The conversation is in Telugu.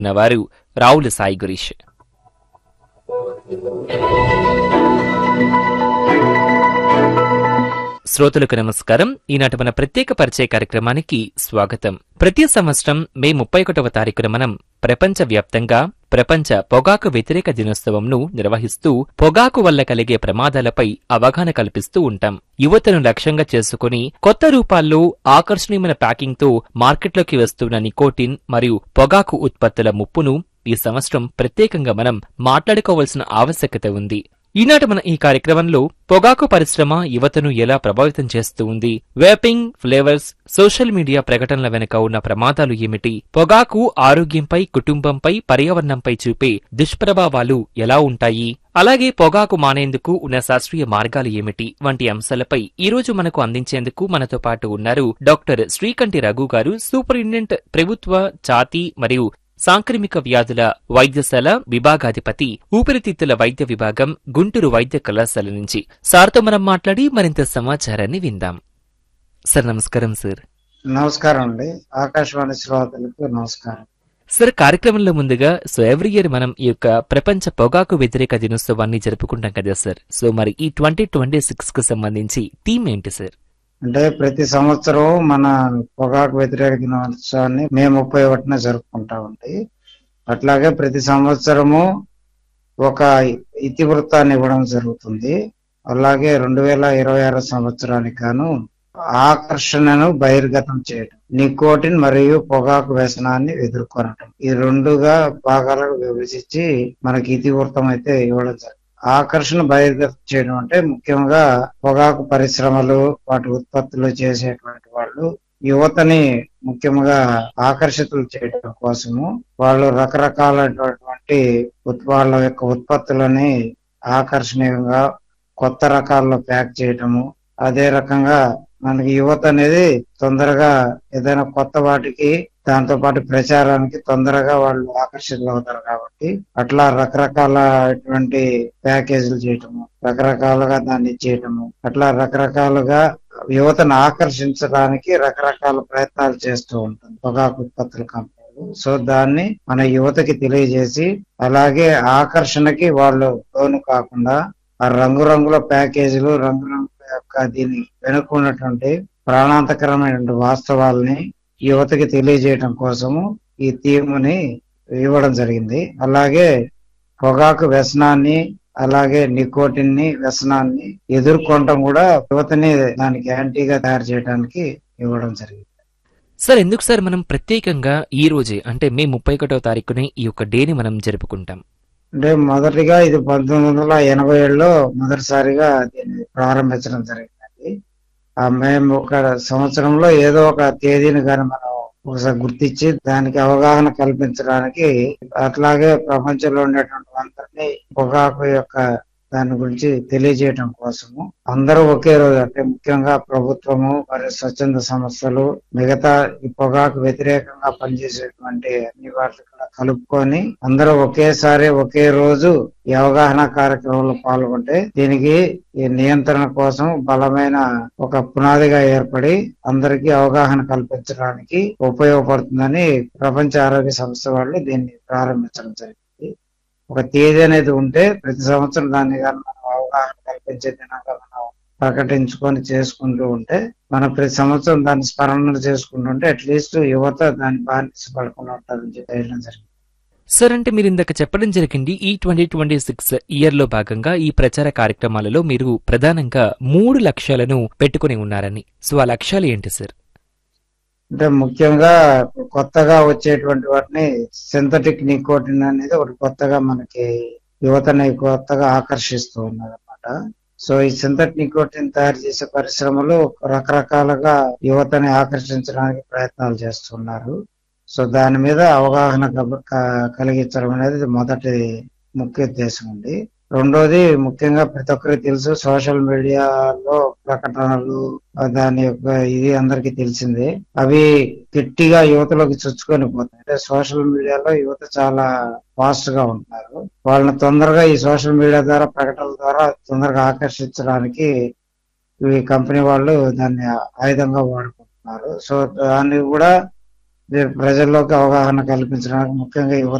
వారు రావుల సాయి గురీష్ శ్రోతలకు నమస్కారం ఈనాటి మన ప్రత్యేక పరిచయ కార్యక్రమానికి స్వాగతం ప్రతి సంవత్సరం మే ముప్పై ఒకటవ తారీఖున మనం ప్రపంచ వ్యాప్తంగా ప్రపంచ పొగాకు వ్యతిరేక దినోత్సవంను నిర్వహిస్తూ పొగాకు వల్ల కలిగే ప్రమాదాలపై అవగాహన కల్పిస్తూ ఉంటాం యువతను లక్ష్యంగా చేసుకుని కొత్త రూపాల్లో ఆకర్షణీయమైన ప్యాకింగ్తో మార్కెట్లోకి వస్తున్న నికోటిన్ మరియు పొగాకు ఉత్పత్తుల ముప్పును ఈ సంవత్సరం ప్రత్యేకంగా మనం మాట్లాడుకోవాల్సిన ఆవశ్యకత ఉంది ఈనాటి మన ఈ కార్యక్రమంలో పొగాకు పరిశ్రమ యువతను ఎలా ప్రభావితం చేస్తూ ఉంది వేపింగ్ ఫ్లేవర్స్ సోషల్ మీడియా ప్రకటనల వెనుక ఉన్న ప్రమాదాలు ఏమిటి పొగాకు ఆరోగ్యంపై కుటుంబంపై పర్యావరణంపై చూపే దుష్ప్రభావాలు ఎలా ఉంటాయి అలాగే పొగాకు మానేందుకు ఉన్న శాస్త్రీయ మార్గాలు ఏమిటి వంటి అంశాలపై ఈ రోజు మనకు అందించేందుకు మనతో పాటు ఉన్నారు డాక్టర్ శ్రీకంఠి రఘు గారు సూపరింటెండెంట్ ప్రభుత్వ ఛాతీ మరియు సాంక్రమిక వ్యాధుల వైద్యశాల విభాగాధిపతి ఊపిరితిత్తుల వైద్య విభాగం గుంటూరు వైద్య కళాశాల నుంచి సార్తో మనం మాట్లాడి మరింత సమాచారాన్ని విందాం సార్ నమస్కారం సార్ నమస్కారం అండి ఆకాశవాణి శ్రోతలకు నమస్కారం సార్ కార్యక్రమంలో ముందుగా సో ఎవ్రీ ఇయర్ మనం ఈ యొక్క ప్రపంచ పొగాకు వ్యతిరేక దినోత్సవాన్ని జరుపుకుంటాం కదా సార్ సో మరి ఈ ట్వంటీ ట్వంటీ సిక్స్ కు సంబంధించి థీమ్ ఏంటి సార్ అంటే ప్రతి సంవత్సరం మన పొగాకు వ్యతిరేక దినోత్సవాన్ని మే ముప్పై ఒకటిన జరుపుకుంటామండి అట్లాగే ప్రతి సంవత్సరము ఒక ఇతివృత్తాన్ని ఇవ్వడం జరుగుతుంది అలాగే రెండు వేల ఇరవై ఆరు సంవత్సరానికి గాను ఆకర్షణను బహిర్గతం చేయడం నికోటిన్ మరియు పొగాకు వ్యసనాన్ని ఎదుర్కొనటం ఈ రెండుగా భాగాలకు విభజించి మనకి ఇతివృత్తం అయితే ఇవ్వడం జరుగుతుంది ఆకర్షణ బహిర్గతం చేయడం అంటే ముఖ్యంగా పొగాకు పరిశ్రమలు వాటి ఉత్పత్తులు చేసేటువంటి వాళ్ళు యువతని ముఖ్యంగా ఆకర్షితులు చేయడం కోసము వాళ్ళు రకరకాలైనటువంటి ఉత్- వాళ్ళ యొక్క ఉత్పత్తులని ఆకర్షణీయంగా కొత్త రకాల్లో ప్యాక్ చేయటము అదే రకంగా మనకి యువత అనేది తొందరగా ఏదైనా కొత్త వాటికి దాంతో పాటు ప్రచారానికి తొందరగా వాళ్ళు ఆకర్షితులు అవుతారు కాబట్టి అట్లా రకరకాలటువంటి ప్యాకేజీలు చేయటము రకరకాలుగా దాన్ని చేయటము అట్లా రకరకాలుగా యువతను ఆకర్షించడానికి రకరకాల ప్రయత్నాలు చేస్తూ ఉంటుంది పొగాకు ఉత్పత్తుల కంపెనీలు సో దాన్ని మన యువతకి తెలియజేసి అలాగే ఆకర్షణకి వాళ్ళు లోను కాకుండా ఆ రంగురంగుల ప్యాకేజీలు రంగురంగుల యొక్క దీని వెనుకున్నటువంటి ప్రాణాంతకరమైనటువంటి వాస్తవాల్ని యువతకి తెలియజేయడం కోసము ఈ థీమ్ని ఇవ్వడం జరిగింది అలాగే పొగాకు వ్యసనాన్ని అలాగే నికోటిన్ ని వ్యసనాన్ని ఎదుర్కొనటం కూడా యువతని దానికి యాంటీగా తయారు చేయడానికి ఇవ్వడం జరిగింది సార్ ఎందుకు సార్ మనం ప్రత్యేకంగా ఈ రోజే అంటే మే ముప్పై ఒకటో తారీఖునే ఈ యొక్క డేని మనం జరుపుకుంటాం అంటే మొదటిగా ఇది పంతొమ్మిది వందల ఎనభై ఏడులో మొదటిసారిగా దీన్ని ప్రారంభించడం జరిగిందండి ఆ మేము ఒక సంవత్సరంలో ఏదో ఒక తేదీని కానీ మనం ఒకసారి గుర్తించి దానికి అవగాహన కల్పించడానికి అట్లాగే ప్రపంచంలో ఉండేటువంటి అందరినీ పొగాకు యొక్క దాని గురించి తెలియజేయడం కోసము అందరూ ఒకే రోజు అంటే ముఖ్యంగా ప్రభుత్వము మరియు స్వచ్ఛంద సంస్థలు మిగతా ఈ పొగాకు వ్యతిరేకంగా పనిచేసేటువంటి అన్ని వాటిని కూడా కలుపుకొని అందరూ ఒకేసారి ఒకే రోజు ఈ అవగాహన కార్యక్రమంలో పాల్గొంటే దీనికి ఈ నియంత్రణ కోసం బలమైన ఒక పునాదిగా ఏర్పడి అందరికీ అవగాహన కల్పించడానికి ఉపయోగపడుతుందని ప్రపంచ ఆరోగ్య సంస్థ వాళ్ళు దీన్ని ప్రారంభించడం జరిగింది ఒక తేదీ అనేది ఉంటే ప్రతి సంవత్సరం దాన్ని కానీ మనం అవగాహన కల్పించే దినంగా మనం ప్రకటించుకొని చేసుకుంటూ ఉంటే మనం ప్రతి సంవత్సరం దాన్ని స్మరణ చేసుకుంటుంటే అట్లీస్ట్ యువత దాన్ని బానిస పడకుండా ఉంటారని చెప్పి చేయడం జరిగింది సార్ అంటే మీరు ఇందాక చెప్పడం జరిగింది ఈ ట్వంటీ ట్వంటీ సిక్స్ ఇయర్ లో భాగంగా ఈ ప్రచార కార్యక్రమాలలో మీరు ప్రధానంగా మూడు లక్ష్యాలను పెట్టుకుని ఉన్నారని సో ఆ లక్ష్యాలు ఏంటి సార్ అంటే ముఖ్యంగా కొత్తగా వచ్చేటువంటి వాటిని సింథటిక్ నికోటిన్ అనేది ఒకటి కొత్తగా మనకి యువతని కొత్తగా ఆకర్షిస్తూ ఉన్నది అనమాట సో ఈ సింథటిక్ నికోటిన్ తయారు చేసే పరిశ్రమలు రకరకాలుగా యువతని ఆకర్షించడానికి ప్రయత్నాలు చేస్తున్నారు సో దాని మీద అవగాహన కబ- క- కలిగించడం అనేది మొదటి ముఖ్య ఉద్దేశం ఉంది రెండోది ముఖ్యంగా ప్రతి ఒక్కరికి తెలుసు సోషల్ మీడియాలో ప్రకటనలు ఆ దాని యొక్క ఇది అందరికీ తెలిసిందే అవి గట్టిగా యువతలోకి చొచ్చుకొని పోతాయి అంటే సోషల్ మీడియాలో యువత చాలా ఫాస్ట్ గా ఉంటున్నారు వాళ్ళని తొందరగా ఈ సోషల్ మీడియా ద్వారా ప్రకటనల ద్వారా తొందరగా ఆకర్షించడానికి ఈ కంపెనీ వాళ్ళు దాన్ని ఆయుధంగా వాడుకుంటున్నారు సో దాన్ని కూడా ప్రజల్లోకి అవగాహన కల్పించడానికి ముఖ్యంగా యువత